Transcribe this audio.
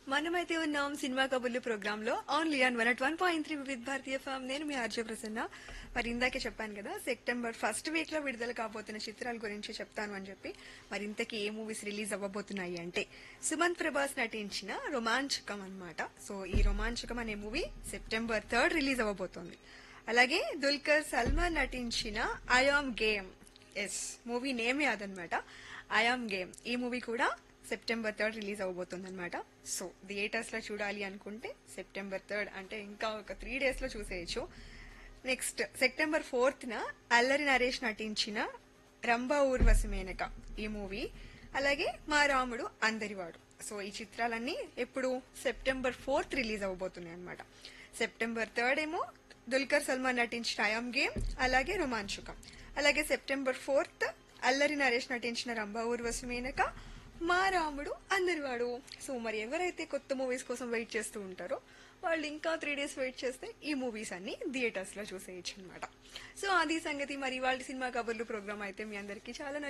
మనమైతే ఉన్నాం సినిమా కబుర్లు ప్రోగ్రామ్ లో only on one at one point three with భారతీయ ఫామ్ నేను మీ ఆర్జే ప్రసన్న మరి ఇందాకే చెప్పాను కదా సెప్టెంబర్ ఫస్ట్ వీక్ లో విడుదల కాబోతున్న చిత్రాల గురించి చెప్తాను అని చెప్పి మరి ఇంతకీ ఏ మూవీస్ రిలీజ్ అవ్వబోతున్నాయి అంటే సుమంత్ ప్రభాస్ నటించిన రొమాంచకం అన్నమాట సో ఈ రొమాంచకం అనే మూవీ సెప్టెంబర్ థర్డ్ రిలీజ్ అవ్వబోతోంది అలాగే దుల్కర్ సల్మాన్ నటించిన ఐఆమ్ గేమ్ ఎస్ మూవీ నేమే అదనమాట ఐఆమ్ గేమ్ ఈ మూవీ కూడా సెప్టెంబర్ థర్డ్ రిలీజ్ అవబోతుంది అనమాట సో థియేటర్స్ లో చూడాలి అనుకుంటే సెప్టెంబర్ థర్డ్ అంటే ఇంకా ఒక త్రీ డేస్ లో చూసేయచ్చు నెక్స్ట్ సెప్టెంబర్ ఫోర్త్ న అల్లరి నరేష్ నటించిన రంభా ఊర్వశి మేనక ఈ మూవీ అలాగే మా రాముడు అందరివాడు సో ఈ చిత్రాలన్నీ ఎప్పుడు సెప్టెంబర్ ఫోర్త్ రిలీజ్ అవబోతున్నాయి అనమాట సెప్టెంబర్ థర్డ్ ఏమో దుల్కర్ సల్మాన్ నటించిన ఐఎమ్ గేమ్ అలాగే రోమాంచకం అలాగే సెప్టెంబర్ ఫోర్త్ అల్లరి నరేష్ నటించిన రంభా ఊర్వశి మేనక మా రాముడు అందరివాడు సో మరి ఎవరైతే కొత్త మూవీస్ కోసం వెయిట్ చేస్తూ ఉంటారో వాళ్ళు ఇంకా త్రీ డేస్ వెయిట్ చేస్తే ఈ మూవీస్ అన్ని థియేటర్స్ లో చూసేయచ్చు అనమాట సో అది సంగతి మరి వాళ్ళ సినిమా కబుర్లు ప్రోగ్రామ్ అయితే మీ అందరికీ చాలా